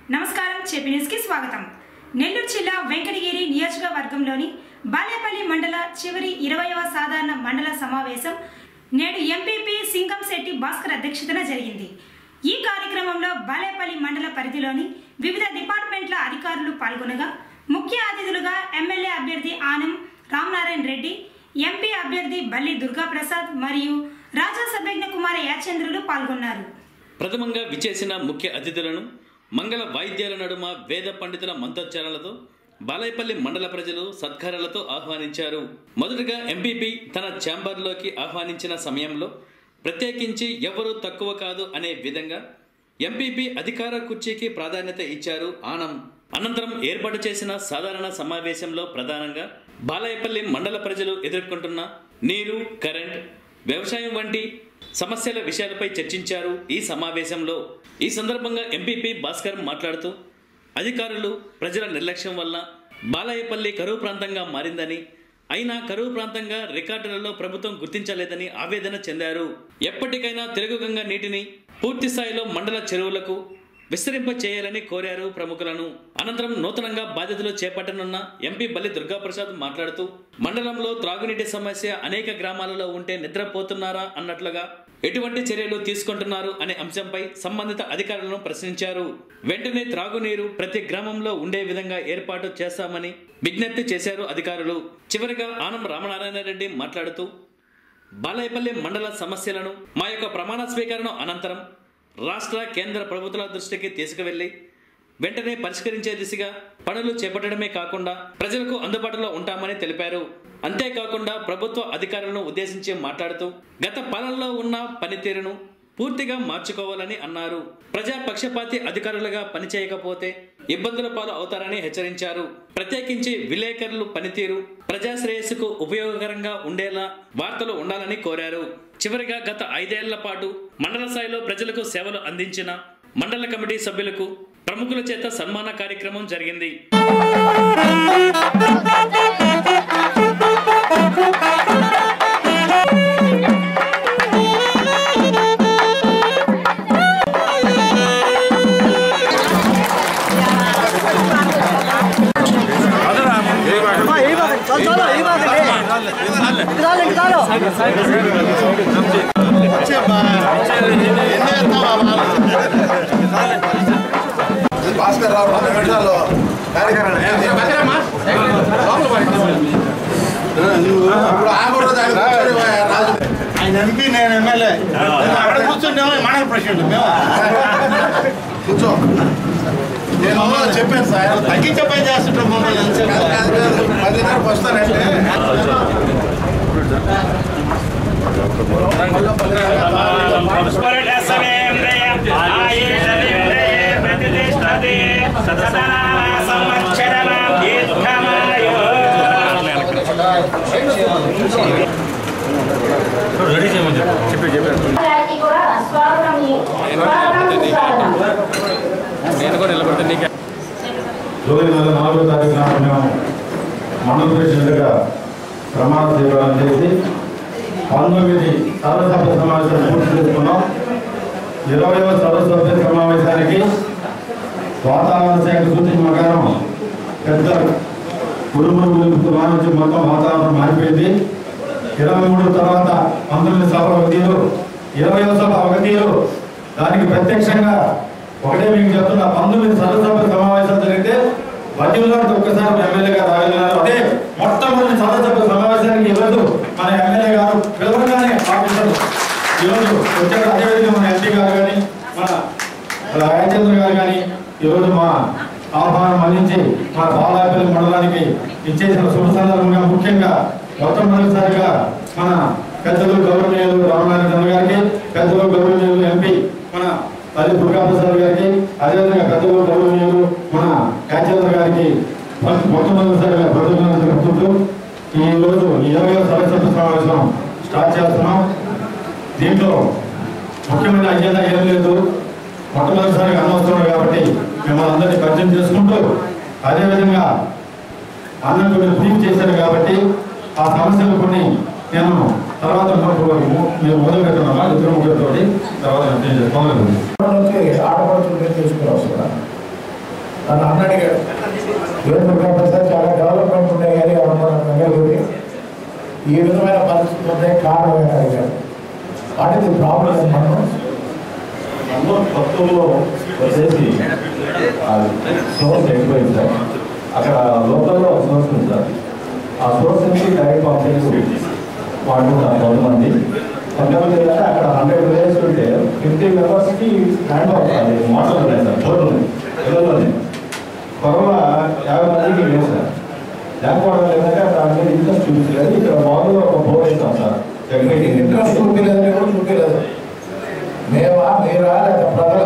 నమస్కారం చెప్పి న్యూస్కి స్వాగతం నెల్లూరు జిల్లా వెంకటగిరి నియోజకవర్గంలోని బాలేపల్లి మండల చివరి ఇరవైవ సాధారణ మండల సమావేశం నేడు ఎంపీపీ సింగంశెట్టి భాస్కర్ అధ్యక్షతన జరిగింది ఈ కార్యక్రమంలో బాలేపల్లి మండల పరిధిలోని వివిధ డిపార్ట్మెంట్ల అధికారులు పాల్గొనగా ముఖ్య అతిథులుగా ఎమ్మెల్యే అభ్యర్థి ఆనం రామనారాయణ రెడ్డి ఎంపీ అభ్యర్థి బల్లి దుర్గాప్రసాద్ మరియు రాజాసభ్యజ్ఞ కుమార యాచంద్రులు పాల్గొన్నారు ప్రథమంగా విచేసిన ముఖ్య అతిథులను మంగళ వాయిద్యాల నడుమ వేద పండితుల మంత్రోచ్చారణలతో బాలయపల్లి మండల ప్రజలు సత్కారాలతో ఆహ్వానించారు మొదటగా ఎంపీపీ తన ఛాంబర్లోకి ఆహ్వానించిన సమయంలో ప్రత్యేకించి ఎవరూ తక్కువ కాదు అనే విధంగా ఎంపీపీ అధికార కుర్చీకి ప్రాధాన్యత ఇచ్చారు ఆనం అనంతరం ఏర్పాటు చేసిన సాధారణ సమావేశంలో ప్రధానంగా బాలయపల్లి మండల ప్రజలు ఎదుర్కొంటున్న నీరు కరెంట్ వ్యవసాయం వంటి సమస్యల విషయాలపై చర్చించారు ఈ సమావేశంలో ఈ సందర్భంగా ఎంపీపీ భాస్కర్ మాట్లాడుతూ అధికారులు ప్రజల నిర్లక్ష్యం వల్ల బాలాయపల్లి కరువు ప్రాంతంగా మారిందని అయినా కరువు ప్రాంతంగా రికార్డులలో ప్రభుత్వం గుర్తించలేదని ఆవేదన చెందారు ఎప్పటికైనా తిరుగుగంగా నీటిని పూర్తి స్థాయిలో మండల చెరువులకు విస్తరింప చేయాలని కోరారు ప్రముఖులను అనంతరం నూతనంగా బాధ్యతలు చేపట్టనున్న ఎంపీ బల్లి దుర్గాప్రసాద్ మాట్లాడుతూ మండలంలో త్రాగునీటి సమస్య అనేక గ్రామాలలో ఉంటే నిద్రపోతున్నారా అన్నట్లుగా ఎటువంటి చర్యలు తీసుకుంటున్నారు అనే అంశంపై సంబంధిత అధికారులను ప్రశ్నించారు వెంటనే త్రాగునీరు ప్రతి గ్రామంలో ఉండే విధంగా ఏర్పాటు చేస్తామని విజ్ఞప్తి చేశారు అధికారులు చివరిగా ఆనం రామనారాయణ రెడ్డి మాట్లాడుతూ బాలాయపల్లి మండల సమస్యలను మా యొక్క ప్రమాణ స్వీకరణ అనంతరం రాష్ట్ర కేంద్ర ప్రభుత్వాల దృష్టికి తీసుకువెళ్లి వెంటనే పరిష్కరించే దిశగా పనులు చేపట్టడమే కాకుండా ప్రజలకు అందుబాటులో ఉంటామని తెలిపారు అంతేకాకుండా ప్రభుత్వ అధికారులను ఉద్దేశించి మాట్లాడుతూ గత పాలనలో ఉన్న పనితీరును పూర్తిగా మార్చుకోవాలని అన్నారు ప్రజా పక్షపాతి అధికారులుగా పనిచేయకపోతే ఇబ్బందుల పాలు అవుతారని హెచ్చరించారు ప్రత్యేకించి విలేకరులు పనితీరు ప్రజా శ్రేయస్సుకు ఉపయోగకరంగా ఉండేలా వార్తలు ఉండాలని కోరారు చివరిగా గత ఐదేళ్ల పాటు మండల స్థాయిలో ప్రజలకు సేవలు అందించిన మండల కమిటీ సభ్యులకు ప్రముఖుల చేత సన్మాన కార్యక్రమం జరిగింది భాస్కర్ రావు రెండు నిమిషాలు కార్యక్రమం ఇప్పుడు ఆగురు దానికి కూర్చొని రాజు ఆయన ఎంపీ నేను ఎమ్మెల్యే అక్కడ కూర్చుంటే మండల ప్రెసిడెంట్ మేము కూర్చో నేను చెప్పాను సార్ తగ్గించే పని చేస్తుంటాం మమ్మల్ని ఎంతసేపు? కాదు, కాదు, కాదు. పదిన్నరకు వస్తానంటే గారికి కూడా స్వాగతం స్వాగతం స్వాగతం జూలై నెల నాలుగో తారీఖున మేము మండల ప్రెసిడెంట్గా ప్రమాణ స్వీకారం చేసి పంతొమ్మిది సర్వసభ్య సమావేశాలు పూర్తి చేసుకున్నాం ఇరవైవ సర్వసభ్య సమావేశానికి వాతావరణ శాఖ సూచన ప్రకారం పెద్ద కుటుంబం నుంచి మొత్తం వాతావరణం మారిపోయింది ఇరవై మూడు తర్వాత పంతొమ్మిది సభ అవధిలో ఇరవై సభ అవధిలో దానికి ప్రత్యక్షంగా ఒకటే మీకు చెప్తున్నా పంతొమ్మిది సర్వసభ సమావేశాలు జరిగితే బడ్జెట్లో ఒక్కసారి ఎమ్మెల్యే గారు రాగలిగినారు అదే మొట్టమొదటి సర్వసభ సమావేశానికి ఈరోజు మన ఎమ్మెల్యే గారు పిలవగానే ఆఫీసర్ ఈరోజు వచ్చారు అదేవిధంగా మన ఎంపీ గారు కానీ మన రాయచంద్ర గారు కానీ ఈరోజు మా ఆహ్వానం అందించి మా బాలాపల్లి మండలానికి ఇచ్చేసిన శుభ సందర్భంగా ముఖ్యంగా మొట్టమొదటిసారిగా మన పెద్దలు గౌరవనీయులు రామనారాయణ గారికి పెద్దలు గౌరవనీయులు ఎంపీ మన అది దుర్గాప్రసాద్ గారికి అదేవిధంగా పెద్దలు గౌరవనీయులు మన యాచంద్ర గారికి మొట్ట- మొట్టమొదటిసారిగా కృతజ్ఞతలు తెలుపుకుంటూ ఈ రోజు ఈ ఇరవై సదస్సు సమావేశం స్టార్ట్ చేస్తున్నాం దీంట్లో ముఖ్యమైన అజెండా ఏం లేదు మొట్టమొదటిసారిగా అనవసరం కాబట్టి మిమ్మల్ని అందరినీ పరిచయం చేసుకుంటూ అదేవిధంగా అన్నట్టు మీరు బ్రీఫ్ చేశారు కాబట్టి ఆ సమస్యలు కొన్ని నేను తర్వాత మొదలు- మీరు మొదలు పెట్టున్నామా ఇద్దరు ముగ్గురితో తర్వాత నేను మొదలు పెడతాను. నుంచి ఆడపడుచులు తీసుకురావచ్చు కూడా నన్ను అన్న అడిగాడు ఏదో సార్ చాలా డెవలప్మెంట్ ఉన్నాయి కానీ అనుకున్నాను మంగళగిరి ఈ విధమైన పరిస్థితులు ఉన్నాయి కారణం ఏంటని అడిగాడు వాట్ ఇది ప్రాబ్లం మనం అందులో కొత్తలో వచ్చేసి సోర్స్ ఎక్కువైంది సార్ అక్కడ లోకల్లో ఒక సోర్స్ ఉంది సార్ ఆ సోర్స్ నుంచి డైరెక్ట్ పంపించి వాడుకుంటారు కొంతమంది కొంతమంది ఏంటంటే అక్కడ హండ్రెడ్ విలేజ్ ఉంటే ఫిఫ్టీ మెంబర్స్కి హ్యాండ్ ఓవర్ అది మోటార్ ఉన్నాయి సార్ బోర్డు ఉంది పిల్లల్లోనే కొరవ యాభై మందికి లేదు సార్ లేకపోవడం ఏంటంటే దాని మీద ఇంట్రెస్ట్ చూపించలేదు ఇక్కడ మామూలుగా ఒక బోర్ వేస్తాం సార్ ఇంట్రెస్ట్ చూపించలేదు ఎవరు చూపించలేదు మేమా మీరా లేదా ప్రజల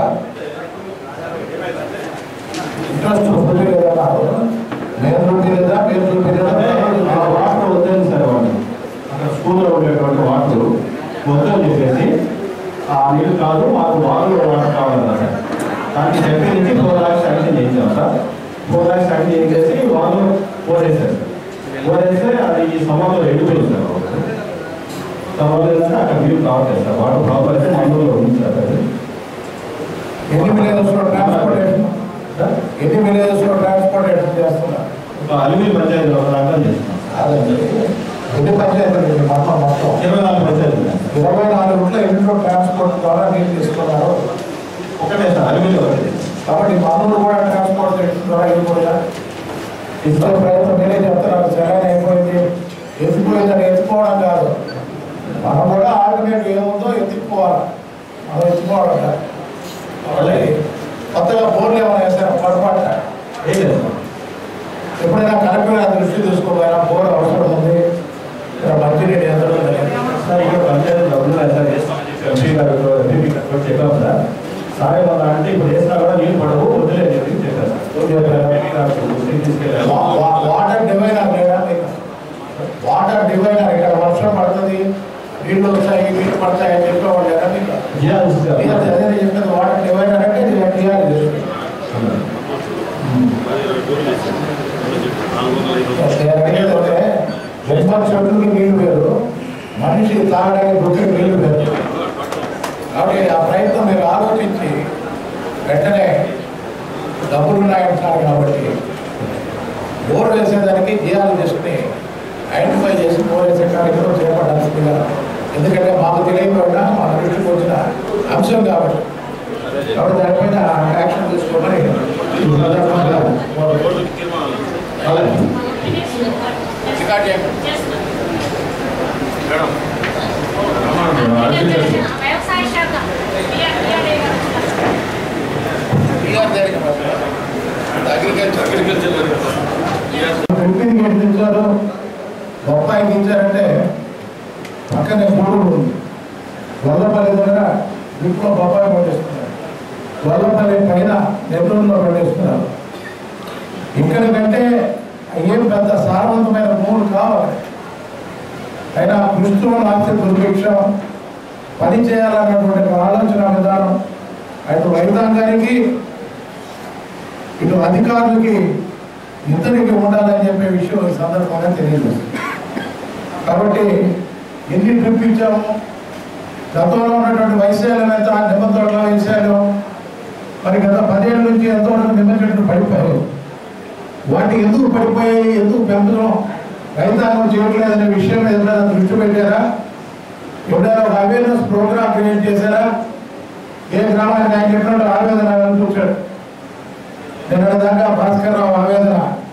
ఇంట్రెస్ట్ చూపించలేదన్నారు మేము చూపించలేదా మీరు చూపించలేదా ఆ వాటర్ వద్దని సార్ వాళ్ళు అక్కడ స్కూల్లో ఉండేటువంటి వాటర్ వద్దని చెప్పేసి ఆ నీళ్ళు కాదు మాకు బాగా వాటర్ కావాలన్నారు సార్ దానికి చెప్పి నుంచి ఫోర్ ల్యాక్స్ శాంక్షన్ చేయించాం సార్ ఫోర్ ల్యాక్స్ శాంక్షన్ చేసి వాళ్ళు పోసేసారు పోసేస్తే అది ఈ సమ్మర్లో ఎండిపోయింది సార్ సమ్మర్లో ఏంటంటే అక్కడ నీళ్ళు కావట్లేదు సార్ వాటర్ ప్రాపర్ అయితే మందులో ఉంది సార్ అది ఎన్ని విలేజెస్ లో ట్రాన్స్పోర్టేషన్ సార్ ఎన్ని విలేజెస్ లో ట్రాన్స్పోర్టేషన్ చేస్తున్నారు ఒక అలిమి పంచాయతీలో ఒక దాంట్లో చేస్తున్నాం అదండి ఎన్ని పంచాయతీలు ఇవి మొత్తం మొత్తం ఇరవై నాలుగు పంచాయతీలు ఇరవై నాలుగులో ఎన్నిలో ట్రాన్స్పోర్ట్ ద్వారా నీళ్ళు తీసుకున్నారు ఒకటే సార్ అలిమిలో ఒకటి కాబట్టి మనూరు కూడా ట్రాన్స్పోర్టేషన్ ద్వారా వెళ్ళిపోయా ఇచ్చే ప్రయత్నం మీరే చెప్తున్నారు సరైన అయిపోయింది ఎత్తిపోయిందని ఎత్తుకోవడం కాదు మనం కూడా ఆల్టర్నేట్ ఏముందో ఎత్తుకోవాలి మనం ఎత్తుకోవాలట మళ్ళీ కొత్తగా బోర్లు ఏమైనా వేసారు పొరపాటు ఏం లేదు సార్ ఎప్పుడైనా కలెక్టర్ గారి దృష్టి తీసుకోపోయినా బోర్ అవసరం ఉంది ఇక్కడ మంచినీటి ఎంత ఉందని సార్ ఇక్కడ పంచాయతీ డబ్బులు ఉన్నాయి సార్ ఎంపీ గారు ఎంపీ గారు చెప్పాం సార్ సార్ ఏమన్నా అంటే ఇప్పుడు వేసినా కూడా నీళ్ళు పడవు వదిలే అని చెప్పి చెప్పారు సార్ ఏం చెప్పారు? ఎంపీ గారు దృష్టికి తీసుకెళ్ళారు వా- వా- వాటర్ డివైనర్ లేదా మీకు వాటర్ డివైనర్ ఇక్కడ వర్షం పడుతుంది నీళ్లు వచ్చాయి నీళ్లు పడతాయి అని చెప్పేవాళ్ళు లేదా మీకు చేయాలి సార్. మీరు అదే నేను చెప్పేది వాటర్ డివైనర్ అంటే ఇది చేయాలి జన్మ చెట్లకి నీళ్లు వేరు మనిషి తాగడానికి బుక్కి నీళ్లు వేరు కాబట్టి ఆ ప్రయత్నం మీరు ఆలోచించి వెంటనే డబ్బులు ఉన్నాయంటున్నారు కాబట్టి బోర్ వేసేదానికి జియాలజిస్ట్ని ఐడెంటిఫై చేసి బోర్ వేసే కార్యక్రమం చేపట్టాల్సిందిగా ఎందుకంటే మాకు తెలియకుండా మా దృష్టికి వచ్చిన అంశం కాబట్టి కాబట్టి దానిపైన యాక్షన్ తీసుకోమని ఈ సందర్భంగా అలాగే. రికార్డ్ చేయండి. అర్జీ చేస్తాం. వ్యవసాయ శాఖ బిఆర్ బిఆర్ఏ గారు టీఆర్ జరిగిన అగ్రికల్చర్ అగ్రికల్చర్ డ్రిప్పింగ్ ఎట్లా ఇచ్చారు బొప్పాయికి ఇచ్చారంటే పక్కనే గూడూరు ఉంది గొల్లపల్లి దగ్గర డ్రిప్లో బొప్పాయి పండిస్తున్నారు గొల్లపల్లి పైన నెల్లూరులో పండిస్తున్నారు ఇక్కడ కంటే ఏం పెద్ద సారవంతమైన భూములు కావాలి అయినా కృష్ణుడు ఆస్తి దుర్భిక్షం పని చేయాలన్నటువంటి ఒక ఆలోచన విధానం అటు రైతాంగానికి ఇటు అధికారులకి ఇద్దరికి ఉండాలని చెప్పే విషయం ఈ సందర్భంగా తెలియదు కాబట్టి ఎన్ని ట్రిప్ ఇచ్చాము గతంలో ఉన్నటువంటి వైశాల్యం ఎంత నిమ్మ తోటల వైశాల్యం మరి గత పదేళ్ళ నుంచి ఎంతవరకు నిమ్మ చెట్లు పడిపోయాయి వాటి ఎందుకు పడిపోయాయి ఎందుకు పెంచడం రైతాంగం చేయట్లేదనే విషయం మీద ఎప్పుడైనా దృష్టి పెట్టారా ఎప్పుడైనా ఒక అవేర్నెస్ ప్రోగ్రామ్ క్రియేట్ చేశారా ఏ గ్రామానికి ఆయన చెప్పినట్టు ఆవేదన చూశాడు నిన్న దాకా భాస్కర్ రావు ఆవేదన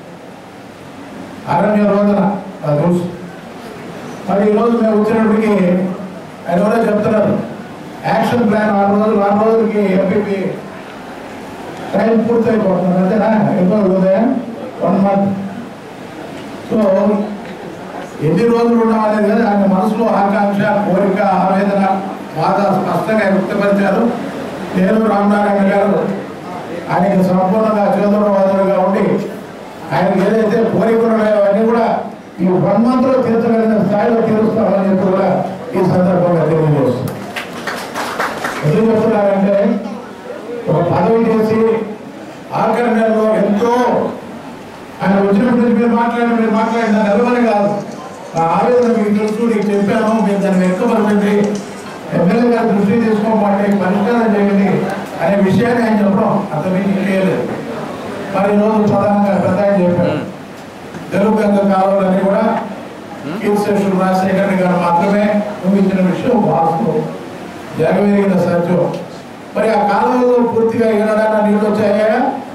అరణ్య రోదన అది తెలుసు మరి ఈరోజు మేము వచ్చినప్పటికీ ఆయన ఎవరో చెప్తున్నారు యాక్షన్ ప్లాన్ ఆరు రోజులు ఆరు రోజులకి ఎంపీపీ టైం పూర్తయిపోతుంది అంతేనా ఎక్కువ ఉదయం వన్ మంత్ సో ఎన్ని రోజులు ఉండమనేది కదా ఆయన మనసులో ఆకాంక్ష కోరిక ఆవేదన బాధ స్పష్టంగా వ్యక్తపరిచారు నేను రామనారాయణ గారు ఆయనకి సంపూర్ణంగా చేదోడవాదులుగా ఉండి ఆయనకి ఏదైతే కోరికలు ఉన్నాయో అవన్నీ కూడా ఈ వన్ మంత్ లో తీర్చగలిగిన స్థాయిలో తీరుస్తామని చెప్పి కూడా ఈ సందర్భంగా తెలియజేస్తుంది ఎందుకు చెప్తున్నారంటే ఒక పదవి చేసి ఆఖరి నెలలో ఎంతో ఆయన వచ్చినప్పుడు మీరు మాట్లాడిన మీరు మాట్లాడిన నిలవని కాదు ఆ ఆవేదన మీకు తెలుసు నీకు చెప్పాను మీరు దాన్ని వ్యక్తపరచండి ఎమ్మెల్యే గారి దృష్టి తీసుకోమంటే పరిష్కారం చేయండి అనే విషయాన్ని ఆయన చెప్పడం అంత మీకు తెలియలేదు మరి ఈరోజు ప్రధానంగా పెద్ద ఆయన చెప్పారు తెలుగు గంగ కాలువలన్నీ కూడా కీర్తిశేషులు రాజశేఖర రెడ్డి గారు మాత్రమే ఊహించిన విషయం వాస్తవం జగవేరిగిన సత్యం మరి ఆ కాలువలో పూర్తిగా ఏనాడైనా నీళ్ళు వచ్చాయా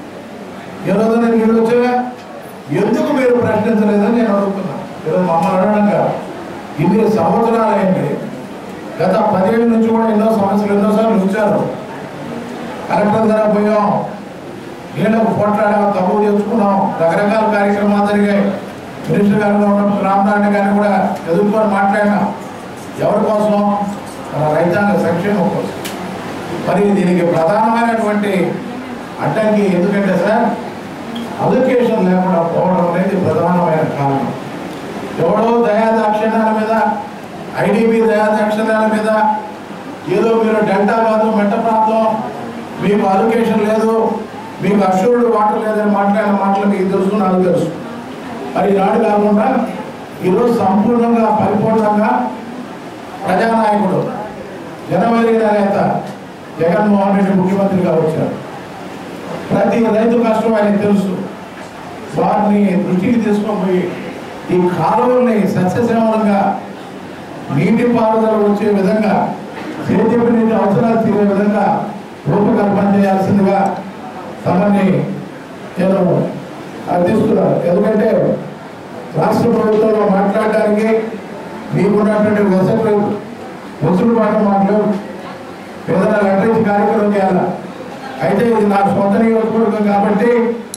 ఏ రోజున నీళ్ళు వచ్చాయా ఎందుకు మీరు ప్రశ్నించలేదని నేను అడుగుతున్నాను ఈరోజు మమ్మల్ని అడగడం కాదు ఇన్ని సంవత్సరాలు అయింది గత పదిహేడు నుంచి కూడా ఎన్నో సమస్యలు ఎన్నోసార్లు వచ్చారు కలెక్టర్ దగ్గర పోయాం నీళ్ళకు పోట్లాడాం తప్పు తెచ్చుకున్నాం రకరకాల కార్యక్రమాలు జరిగాయి మినిస్టర్ గారు ఉన్నప్పుడు రామనారాయణ గారిని కూడా ఎదుర్కొని మాట్లాడినాం ఎవరి కోసం మన రైతాంగ సంక్షేమం కోసం మరి దీనికి ప్రధానమైనటువంటి అడ్డంకి ఎందుకంటే సార్ అలొకేషన్ లేకుండా పోవడం అనేది ప్రధానమైన కారణం ఎవడో దయాదాక్షిణ్యాల మీద ఐడిబి దయాదాక్షిణ్యాల మీద ఏదో మీరు డెల్టా కాదు మెట్ట ప్రాంతం మీకు అలొకేషన్ లేదు మీకు అష్యూర్డ్ వాటర్ లేదని మాట్లాడిన మాటలు మీకు తెలుసు నాకు తెలుసు మరి ఈనాడు కాకుండా ఈరోజు సంపూర్ణంగా పరిపూర్ణంగా ప్రజానాయకుడు జనవరిగిన నేత జగన్మోహన్ రెడ్డి ముఖ్యమంత్రిగా వచ్చారు ప్రతి రైతు కష్టం ఆయనకు తెలుసు వారిని దృష్టికి తీసుకొని ఈ కాలువల్ని సస్యశ్యామలంగా నీటి పారుదల వచ్చే విధంగా సేద్యపు నీటి అవసరాలు తీరే విధంగా రూపకల్పన చేయాల్సిందిగా తమని నేను అర్థిస్తున్నాను ఎందుకంటే రాష్ట్ర ప్రభుత్వంలో మాట్లాడడానికి మీకున్నటువంటి వసతులు వెసులుబాటు మాటలు ఏదైనా లెటరేజ్ కార్యక్రమం చేయాలి అయితే ఇది నా సొంత నియోజకవర్గం కాబట్టి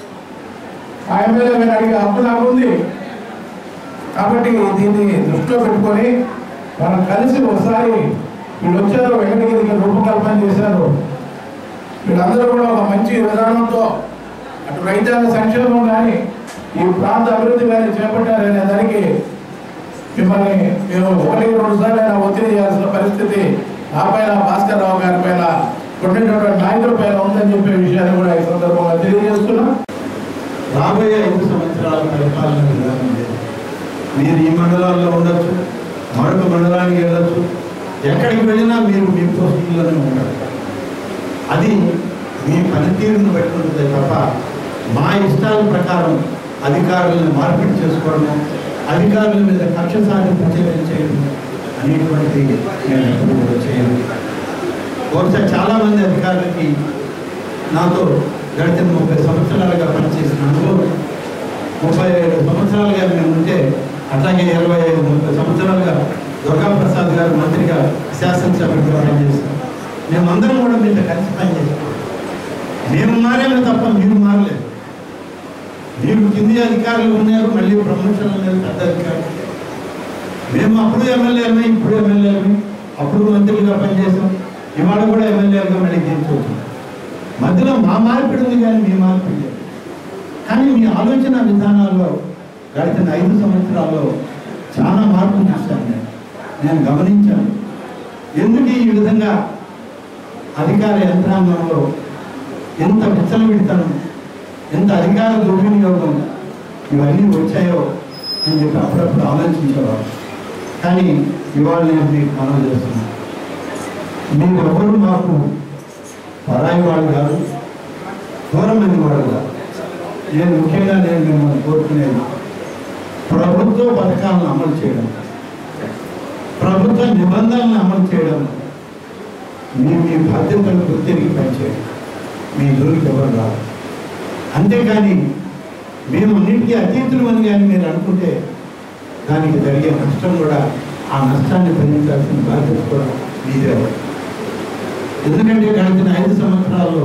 ఆ ఎమ్మెల్యే గారిని అడిగే హక్కు నాకు ఉంది కాబట్టి దీన్ని దృష్టిలో పెట్టుకొని మనం కలిసి ఒకసారి వీళ్ళు వచ్చారు వెంకటగిరికి రూపకల్పన చేశారు వీళ్ళందరూ కూడా ఒక మంచి విధానంతో అటు రైతాంగ సంక్షేమం కానీ ఈ ప్రాంత అభివృద్ధి కానీ చేపట్టారనే దానికి మిమ్మల్ని మేము ఒకటి రెండు సార్లు అయినా ఒత్తిడి చేయాల్సిన పరిస్థితి నా పైన భాస్కర్ రావు గారి పైన ఉండేటటువంటి నాయకుల పైన ఉందని చెప్పే విషయాన్ని కూడా ఈ సందర్భంగా తెలియజేస్తున్నాం రాబోయే ఐదు సంవత్సరాల పరిపాలన విధానం లేదు మీరు ఈ మండలాల్లో ఉండొచ్చు మరొక మండలానికి వెళ్ళొచ్చు ఎక్కడికి వెళ్ళినా మీరు మీ పోస్టుల్లోనే ఉంటారు అది మీ పనితీరును బట్టి ఉంటుంది తప్ప మా ఇష్టాల ప్రకారం అధికారులను మార్పిడి చేసుకోవడం అధికారుల మీద కక్ష సాధింపు చర్యలు చేయడం అనేటువంటిది నేను ఎప్పుడు కూడా చేయను బహుశా చాలామంది అధికారులకి నాతో గడిచిన ముప్పై సంవత్సరాలుగా పనిచేసిన అనుభవం ముప్పై ఏడు సంవత్సరాలుగా మేము ఉంటే అట్లాగే ఇరవై ఐదు ముప్పై సంవత్సరాలుగా దుర్గా ప్రసాద్ గారు మంత్రిగా శాసనసభ్యుడిగా పనిచేస్తాం మేమందరం కూడా మీతో కలిసి పనిచేస్తాం మేము మారాము తప్ప మీరు మారలేదు మీరు కింది అధికారులు ఉన్నారు మళ్ళీ ప్రమోషన్ ఉన్నారు పెద్ద అధికారులు మేము అప్పుడు ఎమ్మెల్యేలమే ఇప్పుడు ఎమ్మెల్యేలమే అప్పుడు మంత్రులుగా పనిచేసాం ఇవాళ కూడా ఎమ్మెల్యేలుగా మళ్ళీ గెలిచవచ్చు మధ్యలో మా మార్పిడి ఉంది కానీ మీ మార్పిడి లేదు కానీ మీ ఆలోచన విధానాల్లో గడిచిన ఐదు సంవత్సరాల్లో చాలా మార్పు చూశాను నేను నేను గమనించాను ఎందుకు ఈ విధంగా అధికార యంత్రాంగంలో ఎంత విచ్చలవిడితనం ఎంత అధికార దుర్వినియోగం ఇవన్నీ వచ్చాయో అని చెప్పి అప్పుడప్పుడు ఆలోచించేవారు కానీ ఇవాళ నేను మీకు మనం చేస్తున్నాను మీరు ఎవరు మాకు పరాయి వాళ్ళు కాదు దూరమైన వాళ్ళు కాదు నేను ముఖ్యంగా నేను మిమ్మల్ని కోరుకునేది ప్రభుత్వ పథకాలను అమలు చేయడం ప్రభుత్వ నిబంధనలను అమలు చేయడం మీ మీ బాధ్యతలను గుర్తిరిగి పనిచేయడం మీ దూరికి ఎవరు రాదు అంతేకాని మేము అన్నింటికీ అతీతులు అని కానీ మీరు అనుకుంటే దానికి జరిగే నష్టం కూడా ఆ నష్టాన్ని భరించాల్సిన బాధ్యత కూడా మీదే ఎందుకంటే గడిచిన ఐదు సంవత్సరాల్లో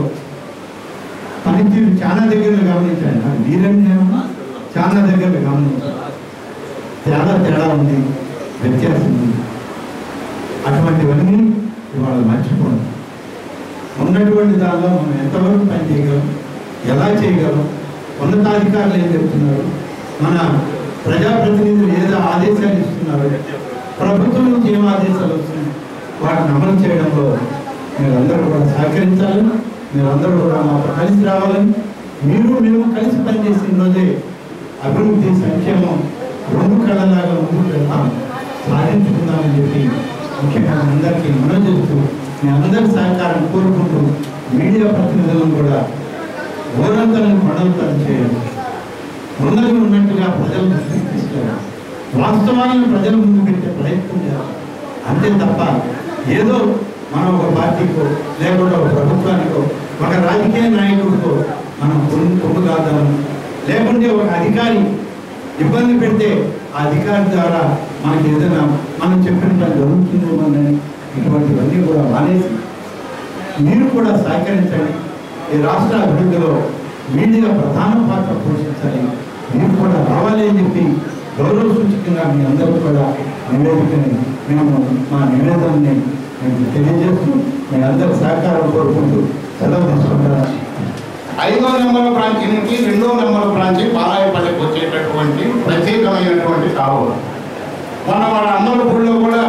పనితీరు చాలా దగ్గరలు గమనించాను నాకు మీరని నేను చాలా దగ్గరలు గమనించాను చాలా తేడా ఉంది వ్యత్యాసం ఉంది అటువంటివన్నీ ఇవాళ మర్చిపోండి ఉన్నటువంటి దానిలో మనం ఎంతవరకు పని చేయగలం ఎలా చేయగలం ఉన్నతాధికారులు ఏం చెప్తున్నారు మన ప్రజాప్రతినిధులు ఏదో ఆదేశాలు ఇస్తున్నారు ప్రభుత్వం నుంచి ఏం ఆదేశాలు వస్తున్నాయి వాటిని అమలు చేయడంలో మీరందరూ కూడా సహకరించాలని మీరందరూ కూడా మాతో కలిసి రావాలని మీరు మేము కలిసి పనిచేసిన రోజే అభివృద్ధి సంక్షేమం రెండు కళ్ళలాగా ముందుకు వెళ్తాం సాధించుకుందామని చెప్పి ముఖ్యంగా మీ అందరికీ మనం చేస్తూ మీ అందరి సహకారం కోరుకుంటూ మీడియా ప్రతినిధులను కూడా ఊరంతలను కొండంతలు చేయాలి ఉన్నది ఉన్నట్టుగా ప్రజల దృష్టికి తీసుకెళ్ళాలి వాస్తవాలను ప్రజల ముందు పెట్టే ప్రయత్నం చేయాలి అంతే తప్ప ఏదో మనం ఒక పార్టీకో లేకుంటే ఒక ప్రభుత్వానికో ఒక రాజకీయ నాయకుడికో మనం కొమ్ము కొమ్ము కాదాము లేకుంటే ఒక అధికారి ఇబ్బంది పెడితే ఆ అధికారి ద్వారా మనకి ఏదైనా మనం చెప్పిన పని జరుగుతుందేమోనని ఇటువంటివన్నీ కూడా మానేసి మీరు కూడా సహకరించండి ఈ రాష్ట్ర అభివృద్ధిలో మీడియా ప్రధాన పాత్ర పోషించాలి మీరు కూడా రావాలి అని చెప్పి గౌరవ సూచకంగా మీ అందరూ కూడా నివేదికని మేము మా నివేదనని మేము తెలియజేస్తూ మీ అందరి సహకారం కోరుకుంటూ సెలవు తీసుకుంటాను ఐదో నెంబర్ బ్రాంచ్ నుంచి రెండో నెంబర్ బ్రాంచ్ బాలాయపల్లికి వచ్చేటటువంటి ప్రత్యేకమైనటువంటి కాలువ మన మన అమ్మలపూడిలో కూడా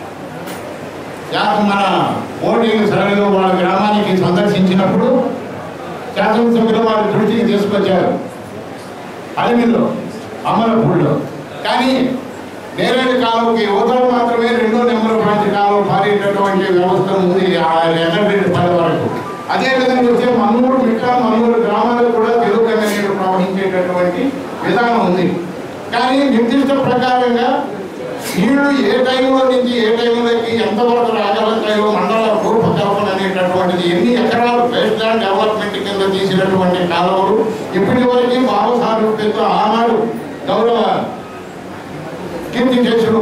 యా- మన ఓటింగ్ సరళిలో వాళ్ళ గ్రామానికి సందర్శించినప్పుడు శాసనసభ్యులు వారి దృష్టికి తీసుకొచ్చారు అలిమిల్లో అమ్మలపూడిలో కానీ నేరేడు కాలువకి యువతలు మాత్రమే రెండో నెంబర్ బ్రాంచ్ కాలువ పారేటటువంటి వ్యవస్థ ఉంది ఆ ఎర్రరెడ్డి పల్లె వరకు అదేవిధంగా వచ్చే మన్నూరు మిట్ట మన్నూరు గ్రామాలకు కూడా తెలుగు గంగ నీరు ప్రవహించేటటువంటి విధానం ఉంది కానీ నిర్దిష్ట ప్రకారంగా నీళ్లు ఏ టైంలో నుంచి ఏ టైంలోకి ఎంతవరకు రాగలుగుతాయో మండల రూపకల్పన అనేటటువంటిది ఎన్ని ఎకరాలు బేస్ ల్యాండ్ డెవలప్మెంట్ కింద తీసినటువంటి కాలువలు ఇప్పటి వరకు బాబుసారూప్యంతో ఆనాడు గౌరవ కీర్తి చేసుడు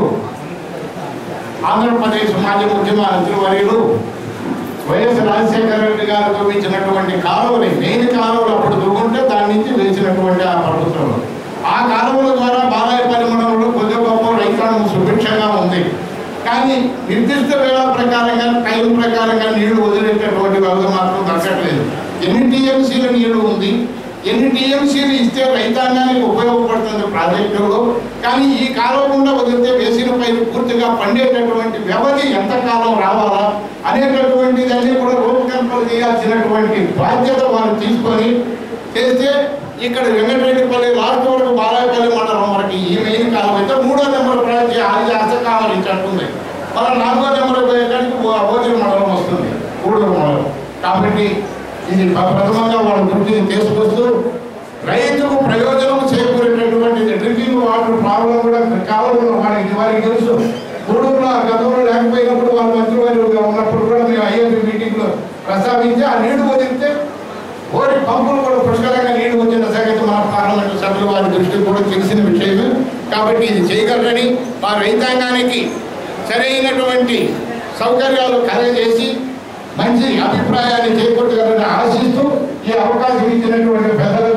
ఆంధ్రప్రదేశ్ మాజీ ముఖ్యమంత్రి వర్యులు వైఎస్ రాజశేఖర రెడ్డి గారు చూపించినటువంటి కాలువని మెయిన్ కాలువలు అప్పుడు దువ్వుంటే దాని నుంచి వేసినటువంటి ఆ ప్రభుత్వంలో ఆ కాలువల ద్వారా బాలాయపల్లి మండలంలో కొద్ది గొప్ప రైతాంగం సుభిక్షంగా ఉంది కానీ నిర్దిష్ట వేళ ప్రకారంగా టైం ప్రకారంగా నీళ్లు వదిలేటటువంటి వ్యవస్థ మాత్రం దక్కట్లేదు ఎన్ని టీఎంసీల నీళ్లు ఉంది ఎన్ని టీఎంసీలు ఇస్తే రైతాంగానికి ఉపయోగపడుతుంది ప్రాజెక్టులో కానీ ఈ కాలం గుండా వదిలితే వేసిన పైరు పూర్తిగా పండేటటువంటి వ్యవధి ఎంత కాలం రావాలా అనేటటువంటి దాన్ని కూడా రూపకల్పన చేయాల్సినటువంటి బాధ్యత వారు తీసుకొని చేస్తే ఇక్కడ వెంకటరెడ్డిపల్లి లాస్ట్ వరకు బాలాయపల్లి మండలం వరకు ఈ మెయిన్ కాలం అయితే మూడో నెంబర్ బ్రాంచ్ అది అస కావాలి అంటుంది మళ్ళీ నాలుగో నెంబర్ పోయేటానికి భోజన మండలం వస్తుంది గూడూరు మండలం కాబట్టి ఇది ప్రథమంగా వాళ్ళ దృష్టిని తీసుకొస్తూ రైతుకు ప్రయోజనం చేకూరేటటువంటి డ్రింకింగ్ వాటర్ ప్రాబ్లం కూడా కావాలని వారికి వారికి తెలుసు గూడూరులో ఆ గతంలో లేకపోయినప్పుడు వాళ్ళు మంత్రివర్యులుగా ఉన్నప్పుడు కూడా మేము ఐఎంపీ మీటింగ్లో ప్రస్తావించి ఆ నీళ్లు వదిలితే ఓరి పంపులు కూడా పుష్కలంగా నీళ్లు వచ్చిన సంగతి మన పార్లమెంటు సభ్యులు వారి దృష్టికి కూడా తెలిసిన విషయమే కాబట్టి ఇది చేయగలరని మా రైతాంగానికి సరైనటువంటి సౌకర్యాలు కలగజేసి మంచి అభిప్రాయాన్ని చేకూర్చగలని ఆశిస్తూ ఈ అవకాశం ఇచ్చినటువంటి పెద్దలకు